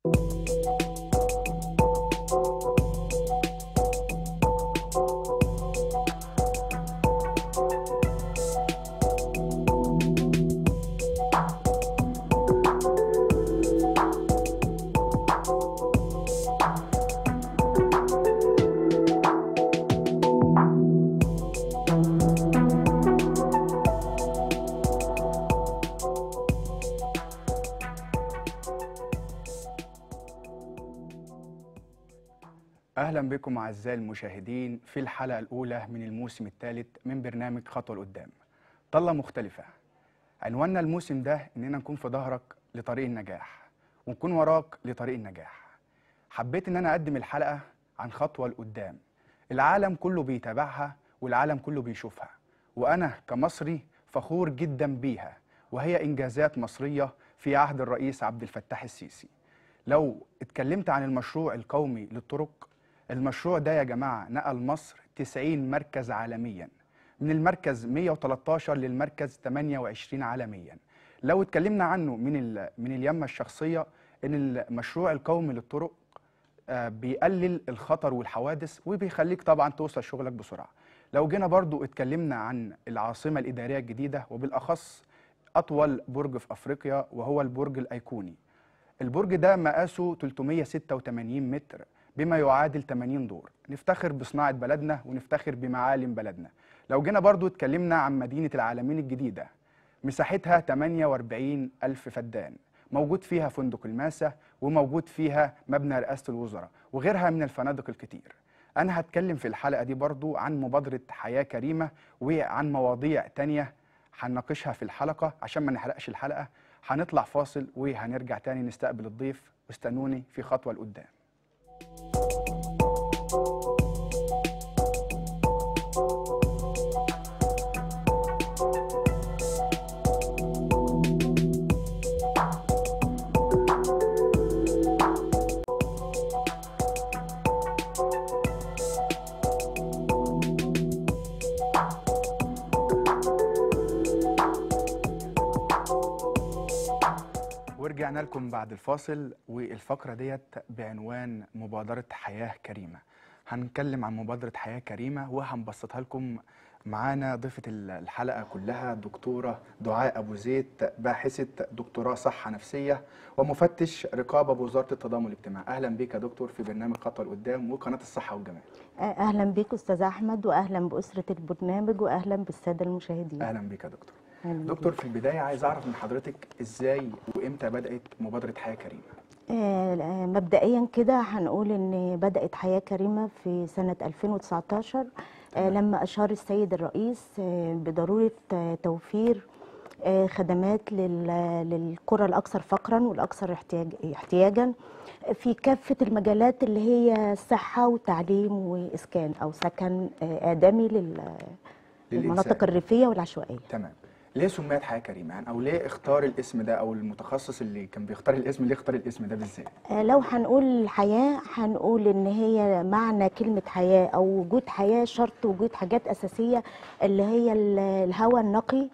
أهلا بكم أعزائي المشاهدين في الحلقة الأولى من الموسم الثالث من برنامج خطوة لقدام طلة مختلفة عنواننا الموسم ده إننا نكون في ظهرك لطريق النجاح ونكون وراك لطريق النجاح حبيت إن أنا أقدم الحلقة عن خطوة لقدام العالم كله بيتابعها والعالم كله بيشوفها وأنا كمصري فخور جدا بيها وهي إنجازات مصرية في عهد الرئيس عبد الفتاح السيسي لو اتكلمت عن المشروع القومي للطرق المشروع ده يا جماعة نقل مصر 90 مركز عالميا من المركز 113 للمركز 28 عالميا لو اتكلمنا عنه من ال... من اليمة الشخصية ان المشروع القومي للطرق آه، بيقلل الخطر والحوادث وبيخليك طبعا توصل شغلك بسرعة لو جينا برضو اتكلمنا عن العاصمة الإدارية الجديدة وبالأخص أطول برج في أفريقيا وهو البرج الأيقوني البرج ده مقاسه 386 متر بما يعادل 80 دور نفتخر بصناعة بلدنا ونفتخر بمعالم بلدنا لو جينا برضو اتكلمنا عن مدينة العالمين الجديدة مساحتها 48 ألف فدان موجود فيها فندق الماسة وموجود فيها مبنى رئاسة الوزراء وغيرها من الفنادق الكتير أنا هتكلم في الحلقة دي برضو عن مبادرة حياة كريمة وعن مواضيع تانية هنناقشها في الحلقة عشان ما نحرقش الحلقة هنطلع فاصل وهنرجع تاني نستقبل الضيف واستنوني في خطوة لقدام ورجعنا لكم بعد الفاصل والفقرة ديت بعنوان مبادرة حياة كريمة هنتكلم عن مبادرة حياة كريمة وهنبسطها لكم معانا ضيفة الحلقة كلها دكتورة دعاء أبو زيد باحثة دكتوراه صحة نفسية ومفتش رقابة بوزارة التضامن الاجتماعي أهلا بك يا دكتور في برنامج خطوة لقدام وقناة الصحة والجمال اهلا بيك استاذ احمد واهلا باسره البرنامج واهلا بالساده المشاهدين أهلا بك يا دكتور أهلاً بيك. دكتور في البداية عايز أعرف من حضرتك إزاي وإمتى بدأت مبادرة حياة كريمة آه، آه، مبدئيا كده هنقول ان بدات حياه كريمه في سنه 2019 آه، تمام. لما اشار السيد الرئيس آه، بضروره آه، توفير آه، خدمات لل- للقرى الاكثر فقرا والاكثر احتياج احتياجا في كافه المجالات اللي هي الصحه وتعليم واسكان او سكن آه، ادمي لل- للمناطق للإنسان. الريفيه والعشوائيه تمام ليه سميت حياة كريمة يعني أو ليه اختار الاسم ده أو المتخصص اللي كان بيختار الاسم ليه اختار الاسم ده بالذات آه، لو هنقول الحياة هنقول إن هي معنى كلمة حياة أو وجود حياة شرط وجود حاجات أساسية اللي هي ال- الهواء النقي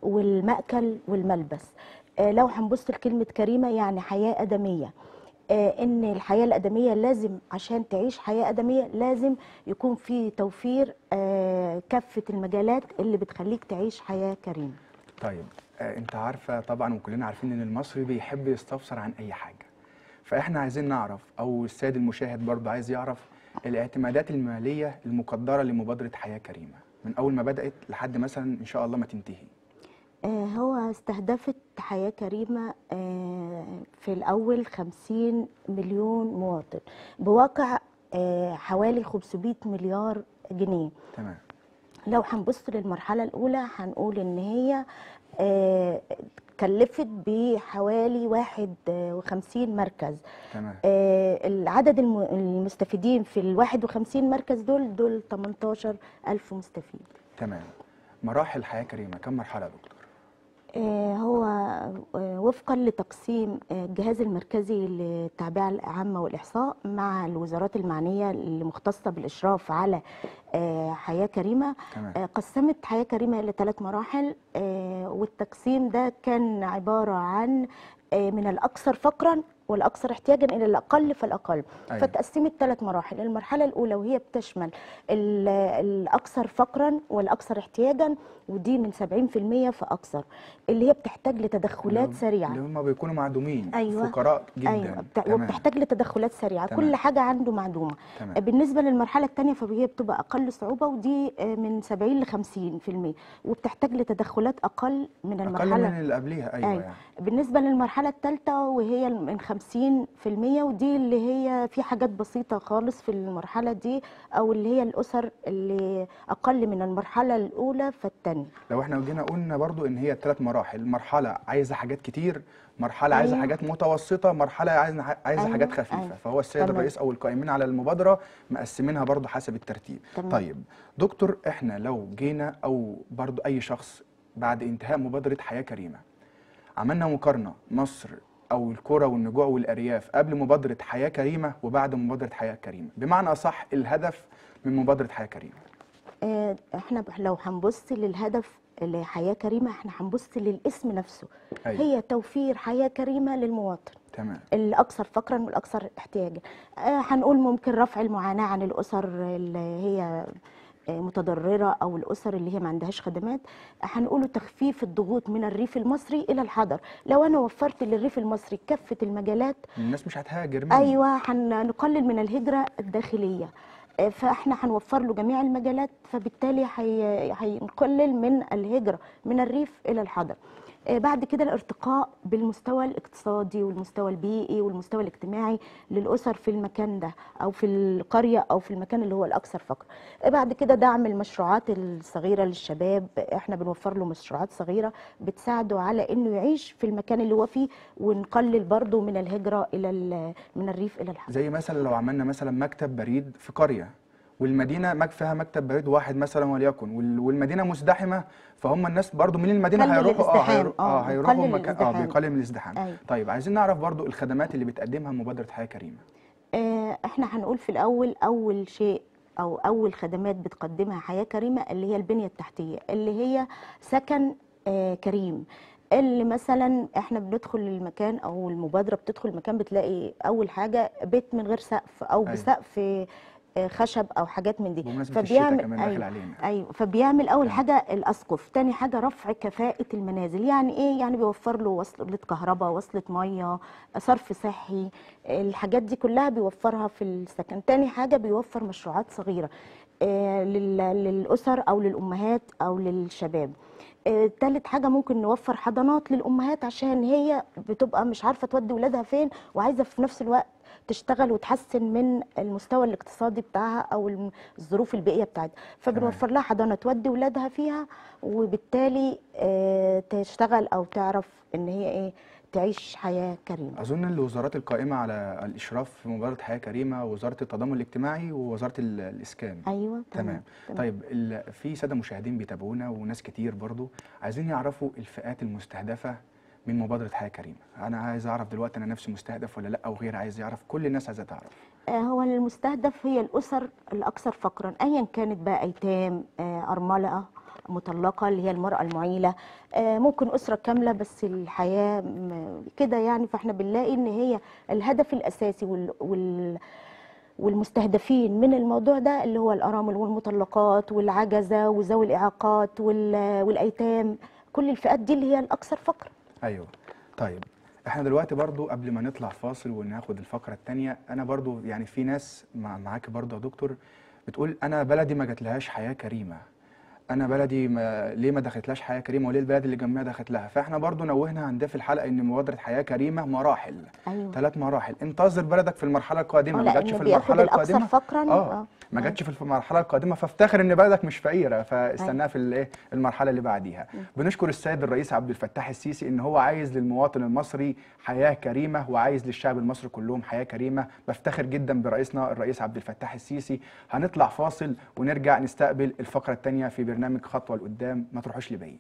والمأكل والملبس آه، لو هنبص لكلمة كريمة يعني حياة آدمية آه، إن الحياة الآدمية لازم عشان تعيش حياة آدمية لازم يكون في توفير آه، كافة المجالات اللي بتخليك تعيش حياة كريمة طيب آه انت عارفه طبعا وكلنا عارفين ان المصري بيحب يستفسر عن اي حاجه فاحنا عايزين نعرف او السيد المشاهد برضه عايز يعرف الاعتمادات الماليه المقدره لمبادره حياه كريمه من اول ما بدات لحد مثلا ان شاء الله ما تنتهي آه، هو استهدفت حياة كريمة آه، في الأول 50 مليون مواطن بواقع آه، حوالي 500 مليار جنيه تمام لو هنبص للمرحلة الأولى هنقول إن هي آه، كلفت بحوالي 51 مركز تمام آه، العدد الم- المستفيدين في ال 51 مركز دول دول 18 ألف مستفيد تمام مراحل حياه كريمه كم مرحله يا دكتور آه، هو آه، وفقا لتقسيم آه، الجهاز المركزي للتعبئة العامة والإحصاء مع الوزارات المعنية المختصة بالإشراف على آه، حياة كريمة تمام آه، قسمت حياة كريمة إلى ثلاث مراحل آه، والتقسيم ده كان عبارة عن آه، من الأكثر فقرا والاكثر احتياجا الى الاقل فالاقل أيوة. فتقسمت ثلاث مراحل المرحله الاولى وهي بتشمل ال- الاكثر فقرا والاكثر احتياجا ودي من 70% فاكثر اللي هي بتحتاج لتدخلات اللي- سريعه اللي هم بيكونوا معدومين أيوة. فقراء جدا ايوه بتاع تمام. وبتحتاج لتدخلات سريعه تمام. كل حاجه عنده معدومه تمام. بالنسبه للمرحله الثانيه فهي بتبقى اقل صعوبه ودي آه، من 70 ل 50% وبتحتاج لتدخلات اقل من اقل المرحله من اللي قبليها ايوه, أيوة. يعني. بالنسبه للمرحله الثالثه وهي من 50% ودي اللي هي في حاجات بسيطه خالص في المرحله دي او اللي هي الاسر اللي اقل من المرحله الاولى فالثانيه لو احنا جينا قلنا برضو ان هي ثلاث مراحل مرحله عايزه حاجات كتير مرحله عايزه أيوة. حاجات متوسطه مرحله عايزه عايزه أيوة، حاجات خفيفه أيوة. فهو السيد تمام. الرئيس او القائمين على المبادره مقسمينها برضو حسب الترتيب تمام. طيب دكتور احنا لو جينا او برضو اي شخص بعد انتهاء مبادره حياه كريمه عملنا مقارنه مصر او القرى والنجوع والارياف قبل مبادره حياه كريمه وبعد مبادره حياه كريمه بمعنى اصح الهدف من مبادره حياه كريمه آه، احنا ب- لو هنبص للهدف لحياه كريمه احنا هنبص للاسم نفسه أيوة. هي توفير حياه كريمه للمواطن تمام الاكثر فقرا والاكثر احتياجا آه، هنقول ممكن رفع المعاناه عن الاسر اللي هي آه، متضرره او الاسر اللي هي ما عندهاش خدمات هنقوله تخفيف الضغوط من الريف المصري الى الحضر لو انا وفرت للريف المصري كافه المجالات الناس مش هتهاجر مني. ايوه هنقلل من الهجره الداخليه آه، فاحنا هنوفر له جميع المجالات فبالتالي هي- هينقلل من الهجره من الريف الى الحضر آه، بعد كده الارتقاء بالمستوى الاقتصادي والمستوى البيئي والمستوى الاجتماعي للاسر في المكان ده او في القريه او في المكان اللي هو الاكثر فقر آه، بعد كده دعم المشروعات الصغيره للشباب احنا بنوفر له مشروعات صغيره بتساعده على انه يعيش في المكان اللي هو فيه ونقلل برضه من الهجره الى ال- من الريف الى الحضر زي مثلا لو عملنا مثلا مكتب بريد في قريه والمدينه مك- فيها مكتب بريد واحد مثلا وليكن وال- والمدينه مزدحمه فهم الناس برضو من المدينه قلل هيروحوا اه الازدحام، هيرو- اه آه، هيروحوا بيقلل مكان اه الازدحام. بيقلل من الازدحام أيوة. طيب عايزين نعرف برضو الخدمات اللي بتقدمها مبادره حياه كريمه آه، احنا هنقول في الاول اول شيء او اول خدمات بتقدمها حياه كريمه اللي هي البنيه التحتيه اللي هي سكن آه، كريم اللي مثلا احنا بندخل المكان او المبادره بتدخل المكان بتلاقي اول حاجه بيت من غير سقف او أيوة. بسقف آه، خشب او حاجات من دي بمناسبه الشتاء كمان داخل أيوة علينا ايوه فبيعمل اول تمام. حاجه الاسقف تاني حاجه رفع كفاءه المنازل يعني ايه يعني بيوفر له وصله كهرباء وصله ميه صرف صحي الحاجات دي كلها بيوفرها في السكن تاني حاجه بيوفر مشروعات صغيره آه، لل- للاسر او للامهات او للشباب آه، تالت حاجه ممكن نوفر حضانات للامهات عشان هي بتبقى مش عارفه تودي ولادها فين وعايزه في نفس الوقت تشتغل وتحسن من المستوى الاقتصادي بتاعها او الم- الظروف البيئيه بتاعتها فبنوفر لها حضانه تودي ولادها فيها وبالتالي آه، تشتغل او تعرف ان هي ايه تعيش حياه كريمه اظن الوزارات القائمه على الاشراف في مبادره حياه كريمه وزاره التضامن الاجتماعي ووزاره ال- الاسكان ايوه تمام طيب ال- في ساده مشاهدين بيتابعونا وناس كتير برضو عايزين يعرفوا الفئات المستهدفه من مبادره حياه كريمه انا عايز اعرف دلوقتي انا نفسي مستهدف ولا لا او غير عايز يعرف كل الناس عايزه تعرف آه، هو المستهدف هي الأسر الأكثر فقرا أيا كانت بقى أيتام آه، أرملة مطلقة اللي هي المرأة المعيلة آه، ممكن أسرة كاملة بس الحياة م- كده يعني فاحنا بنلاقي إن هي الهدف الأساسي وال, وال والمستهدفين من الموضوع ده اللي هو الأرامل والمطلقات والعجزة وذوي الإعاقات وال- والأيتام كل الفئات دي اللي هي الأكثر فقرا ايوه طيب احنا دلوقتي برضو قبل ما نطلع فاصل وناخد الفقره الثانيه انا برضو يعني في ناس مع معاك برضو يا دكتور بتقول انا بلدي ما جاتلهاش حياه كريمه انا بلدي ما ليه ما دخلتلاش حياه كريمه وليه البلد اللي جنبها دخلت لها فاحنا برضو نوهنا عندها في الحلقه ان مبادره حياه كريمه مراحل أيوة. ثلاث مراحل انتظر بلدك في المرحله القادمه آه، ما جاتش لأن في بياخد المرحله الأكثر القادمه فقراً، اه آه. ما آه. جاتش في المرحله القادمه فافتخر ان بلدك مش فقيره فاستناها في الايه المرحله اللي بعديها بنشكر السيد الرئيس عبد الفتاح السيسي ان هو عايز للمواطن المصري حياه كريمه وعايز للشعب المصري كلهم حياه كريمه بفتخر جدا برئيسنا الرئيس عبد الفتاح السيسي هنطلع فاصل ونرجع نستقبل الفقره الثانيه في برنامج خطوه لقدام ما تروحوش لبعيد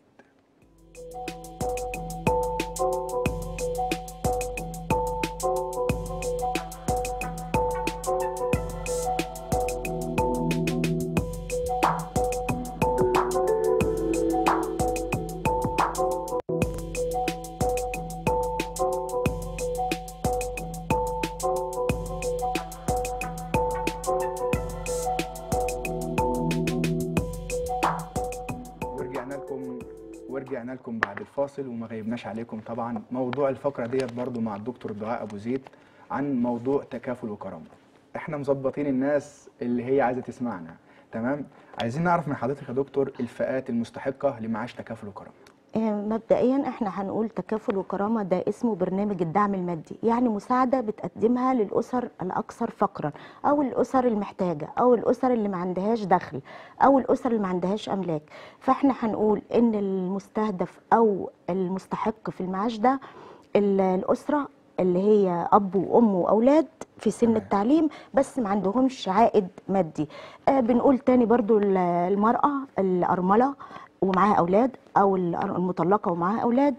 رجعنا لكم بعد الفاصل وما غيبناش عليكم طبعا موضوع الفقره ديت برضو مع الدكتور دعاء ابو زيد عن موضوع تكافل وكرامه احنا مظبطين الناس اللي هي عايزه تسمعنا تمام عايزين نعرف من حضرتك يا دكتور الفئات المستحقه لمعاش تكافل وكرامه آه، مبدئيا احنا هنقول تكافل وكرامه ده اسمه برنامج الدعم المادي يعني مساعده بتقدمها للاسر الاكثر فقرا او الاسر المحتاجه او الاسر اللي ما عندهاش دخل او الاسر اللي ما عندهاش املاك فاحنا هنقول ان المستهدف او المستحق في المعاش ده ال- الاسره اللي هي اب وام واولاد في سن تمام. التعليم بس ما عندهمش عائد مادي آه بنقول تاني برضو ال- المراه الارمله ومعاها اولاد او ال- المطلقه ومعاها اولاد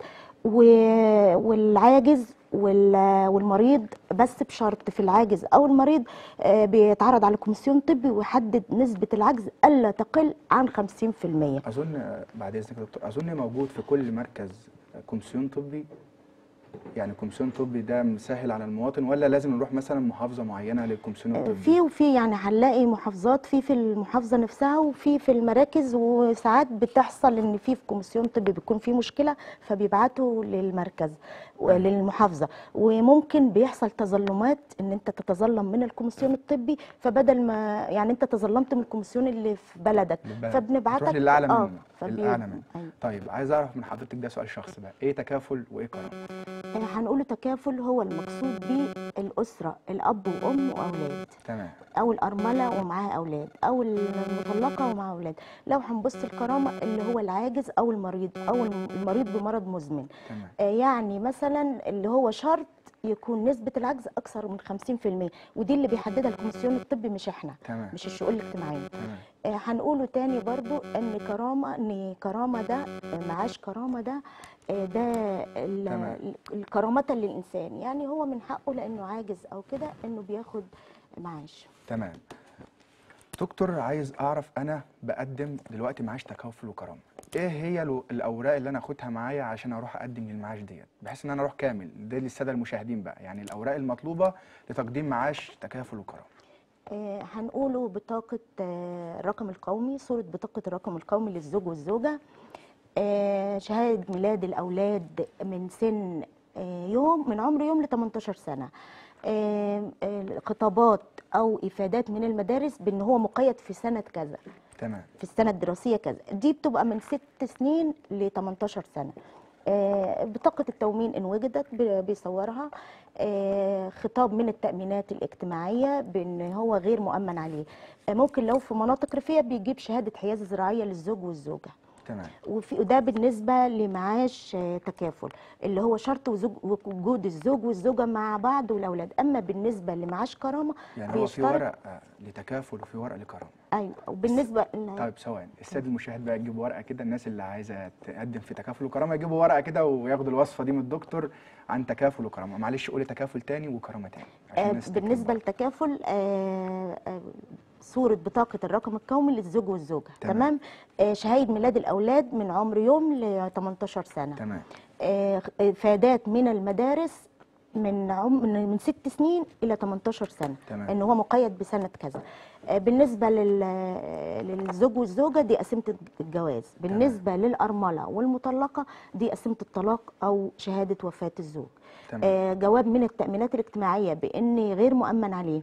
و- والعاجز وال- والمريض بس بشرط في العاجز او المريض آه، بيتعرض على كوميسيون طبي ويحدد نسبه العجز الا تقل عن 50% اظن آه، بعد اذنك يا دكتور اظن موجود في كل مركز آه، كومسيون طبي يعني كومسيون طبي ده مسهل على المواطن ولا لازم نروح مثلا محافظه معينه للكومسيون الطبي في وفي يعني هنلاقي محافظات في في المحافظه نفسها وفي في المراكز وساعات بتحصل ان في في كوميسيون طبي بيكون في مشكله فبيبعتوا للمركز وللمحافظه وممكن بيحصل تظلمات ان انت تتظلم من الكوميسيون الطبي فبدل ما يعني انت تظلمت من الكوميسيون اللي في بلدك للبلد. فبنبعتك تروح للاعلى منه فبي- الاعلى منه أيوة. طيب عايز اعرف من حضرتك ده سؤال شخصي بقى ايه تكافل وايه كرامه آه، هنقول تكافل هو المقصود به الاسره الاب وام واولاد تمام او الارمله ومعاها اولاد او المطلقه ومعاها اولاد لو هنبص الكرامه اللي هو العاجز او المريض او المريض بمرض مزمن تمام آه، يعني مثلا اللي هو شرط يكون نسبة العجز أكثر من 50% ودي اللي بيحددها الكوميسيون الطبي مش إحنا تمام مش الشؤون الاجتماعية تمام آه، هنقوله تاني برضو ان كرامه ان كرامه ده آه، معاش كرامه ده آه، ده ال- تمام. ال- الكرامه للانسان يعني هو من حقه لانه عاجز او كده انه بياخد معاش تمام دكتور عايز اعرف انا بقدم دلوقتي معاش تكافل وكرامه ايه هي الو- الاوراق اللي انا اخدها معايا عشان اروح اقدم للمعاش ديت بحيث ان انا اروح كامل ده للساده المشاهدين بقى يعني الاوراق المطلوبه لتقديم معاش تكافل وكرامه آه، هنقوله بطاقة آه، الرقم القومي صورة بطاقة الرقم القومي للزوج والزوجة آه، شهادة ميلاد الأولاد من سن آه، يوم من عمر يوم ل 18 سنة آه، آه، خطابات أو إفادات من المدارس بأن هو مقيد في سنة كذا تمام في السنة الدراسية كذا دي بتبقى من ست سنين ل 18 سنة آه، بطاقة التومين إن وجدت ب- بيصورها آه، خطاب من التأمينات الاجتماعية بأن هو غير مؤمن عليه آه، ممكن لو في مناطق ريفية بيجيب شهادة حيازة زراعية للزوج والزوجة تمام وفي وده بالنسبة لمعاش آه، تكافل اللي هو شرط وزوج وجود الزوج والزوجة مع بعض والأولاد أما بالنسبة لمعاش كرامة يعني هو في بيشترط- ورق آه، لتكافل وفي ورق لكرامه أيوة وبالنسبة طيب ثواني الساده المشاهد بقى يجيبوا ورقه كده الناس اللي عايزه تقدم في تكافل وكرامه يجيبوا ورقه كده وياخدوا الوصفه دي من الدكتور عن تكافل وكرامه معلش قولي تكافل تاني وكرامه تاني عشان آه، الناس بالنسبة تكتب برضه. للتكافل آه، آه، صورة بطاقة الرقم القومي للزوج والزوجة تمام. تمام آه، شهايد ميلاد الأولاد من عمر يوم ل 18 سنة تمام آه، إفادات من المدارس من عمر من ست سنين إلى 18 سنة تمام. إن هو مقيد بسنة كذا آه، بالنسبة لل- للزوج والزوجة دي قسيمة الجواز بالنسبة للأرملة والمطلقة دي قسيمة الطلاق أو شهادة وفاة الزوج تمام آه، جواب من التأمينات الاجتماعية بأن غير مؤمن عليه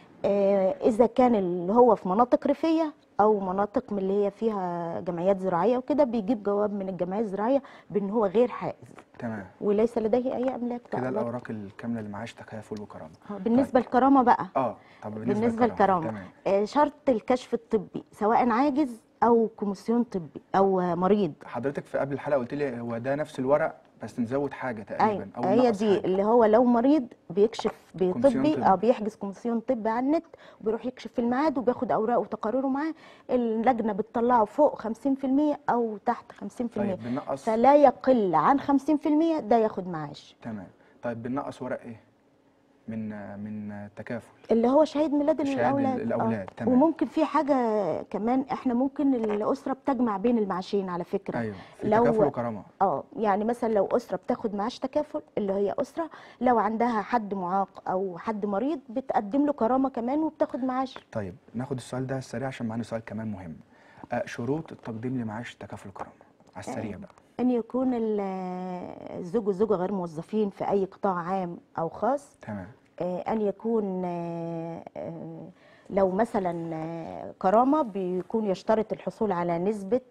آه، إذا كان اللي هو في مناطق ريفية أو مناطق من اللي هي فيها جمعيات زراعية وكده بيجيب جواب من الجمعية الزراعية بأن هو غير حائز تمام وليس لديه أي أملاك كده بقى. الاوراق الكامله لمعاش تكافل وكرامه آه، بالنسبة للكرامة بقى اه طب بالنسبه, بالنسبة للكرامة تمام آه، شرط الكشف الطبي سواء عاجز أو كوميسيون طبي أو آه، مريض حضرتك في قبل الحلقه قلت لي هو ده نفس الورق بس نزود حاجه تقريبا ايوه او هي ننقص دي حاجة. اللي هو لو مريض بيكشف كوميسيون بطبي طبي. او بيحجز كوميسيون طبي على النت وبيروح يكشف في الميعاد وبياخد اوراقه وتقاريره معاه اللجنه بتطلعه فوق 50% او تحت 50% طيب بنقص فلا يقل عن 50% ده ياخد معاش تمام طيب بنقص ورق ايه من من تكافل اللي هو شهيد ميلاد شهادة الاولاد الأولاد، آه. تمام. وممكن في حاجه كمان احنا ممكن الاسره بتجمع بين المعاشين على فكره ايوه في لو- تكافل وكرامه اه يعني مثلا لو اسره بتاخد معاش تكافل اللي هي اسره لو عندها حد معاق او حد مريض بتقدم له كرامه كمان وبتاخد معاش طيب ناخد السؤال ده سريع عشان معانا سؤال كمان مهم آه شروط التقديم لمعاش تكافل وكرامه على السريع بقى ان يكون ال- الزوج والزوجه غير موظفين في اي قطاع عام او خاص تمام آه، ان يكون آه، آه، لو مثلا آه، كرامه بيكون يشترط الحصول على نسبه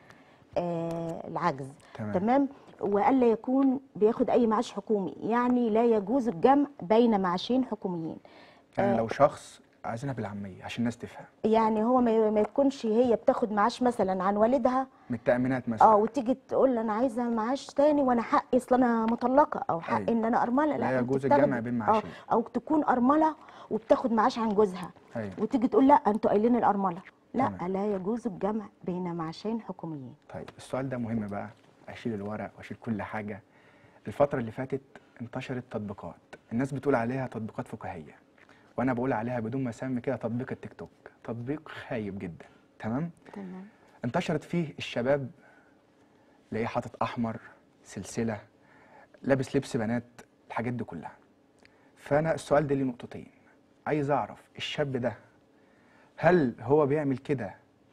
آه، العجز تمام. تمام والا يكون بياخد اي معاش حكومي يعني لا يجوز الجمع بين معاشين حكوميين يعني لو شخص عايزينها بالعاميه عشان الناس تفهم يعني هو ما ما يكونش هي بتاخد معاش مثلا عن والدها من التامينات مثلا اه وتيجي تقول انا عايزه معاش تاني وانا حقي اصل انا مطلقه او حق أيوة. ان انا ارمله لا لا أنت يجوز بتاخد- الجمع بين اه معاشين. او تكون ارمله وبتاخد معاش عن جوزها ايوه وتيجي تقول لا انتوا قايلين الارمله لا تمام. لا يجوز الجمع بين معاشين حكوميين طيب السؤال ده مهم بقى اشيل الورق واشيل كل حاجه الفتره اللي فاتت انتشرت تطبيقات الناس بتقول عليها تطبيقات فكاهيه وانا بقول عليها بدون ما اسمي كده تطبيق التيك توك تطبيق خايب جدا تمام تمام انتشرت فيه الشباب تلاقيه حاطط احمر سلسله لابس لبس بنات الحاجات دي كلها فانا السؤال ده ليه نقطتين عايز اعرف الشاب ده هل هو بيعمل كده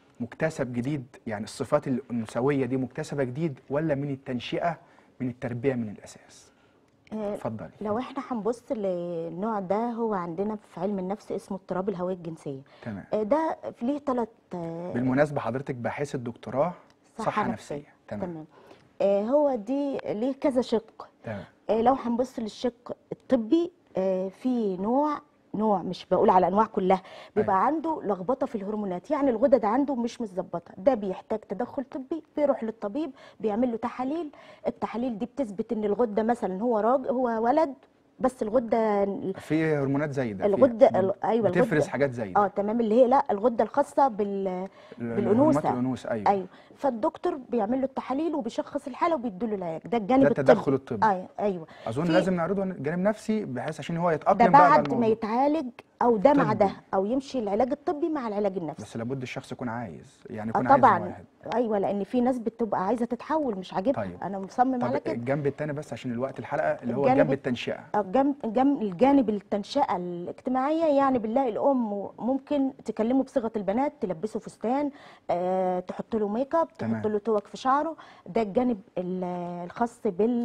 مكتسب جديد يعني الصفات الانثويه دي مكتسبه جديد ولا من التنشئه من التربيه من الاساس آه، اتفضلي لو احنا هنبص للنوع ده هو عندنا في علم النفس اسمه اضطراب الهوية الجنسية تمام آه، ده ليه ثلاث بالمناسبه حضرتك باحثه دكتوراه صحه, نفسيه تمام تمام آه، هو دي ليه كذا شق تمام آه، لو هنبص للشق الطبي آه، في نوع نوع مش بقول على انواع كلها بيبقى أيوة. عنده لخبطه في الهرمونات يعني الغدد عنده مش متظبطه ده بيحتاج تدخل طبي بيروح للطبيب بيعمل له تحاليل التحاليل دي بتثبت ان الغده مثلا هو راجل هو ولد بس الغده في هرمونات زايده في- الغده ال- ايوه بتفرز الغده حاجات زايده اه تمام اللي هي لا الغده الخاصه بال ال- بالانوثه هرمونات الانوثه ايوه ايوه فالدكتور بيعمل له التحاليل وبيشخص الحاله وبيديله العلاج ده الجانب ده الطبي التدخل الطبي ايوه ايوه اظن في- لازم نعرضه جانب نفسي بحيث عشان هو ده يتاقلم بقى على بعد ما الموضوع يتعالج او ده مع طبي. ده او يمشي العلاج الطبي مع العلاج النفسي بس لابد الشخص يكون عايز يعني اه يكون عايز طبعا واحد ايوه لان في ناس بتبقى عايزه تتحول مش عاجبها طيب. انا مصمم طب على كده الجنب التاني بس عشان الوقت الحلقه اللي هو الجانب جنب الت- التنشئه الجنب الجنب الجانب التنشئه الاجتماعيه يعني بنلاقي الام ممكن تكلمه بصيغه البنات تلبسه فستان آه، تحط له ميك اب تمام. تحط له توك في شعره ده الجانب ال- الخاص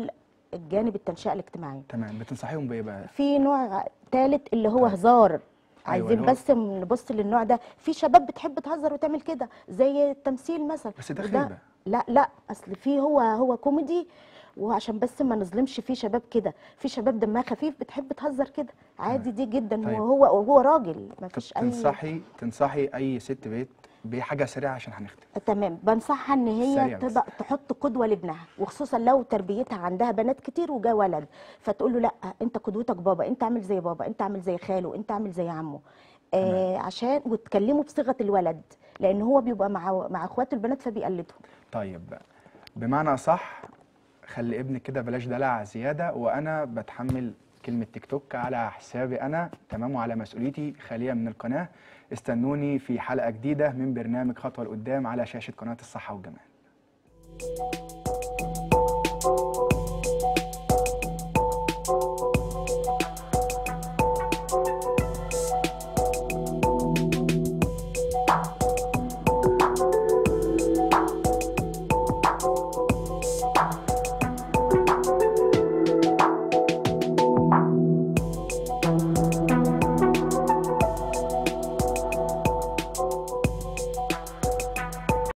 بالجانب التنشئه الاجتماعيه تمام بتنصحيهم بايه بقى في نوع ثالث اللي هو طيب. هزار عايزين اللي هو- بس نبص للنوع ده في شباب بتحب تهزر وتعمل كده زي التمثيل مثلا بس ده وده- خيبة. لا لا اصل في هو هو كوميدي وعشان بس ما نظلمش في شباب كده في شباب دمها خفيف بتحب تهزر كده عادي دي جدا طيب. وهو وهو راجل ما طب فيش اي تنصحي تنصحي اي ست بيت بحاجه سريعه عشان هنختم تمام بنصحها ان هي سريع بس. تبقى تحط قدوه لابنها وخصوصا لو تربيتها عندها بنات كتير وجا ولد فتقول له لا انت قدوتك بابا انت عامل زي بابا انت عامل زي خاله انت عامل زي عمه آه عشان وتكلمه بصيغه الولد لان هو بيبقى مع مع اخواته البنات فبيقلدهم طيب بمعنى صح خلي ابنك كده بلاش دلع زياده وانا بتحمل كلمه تيك توك على حسابي انا تمام وعلى مسؤوليتي خاليه من القناه استنوني في حلقه جديده من برنامج خطوه لقدام على شاشه قناه الصحه والجمال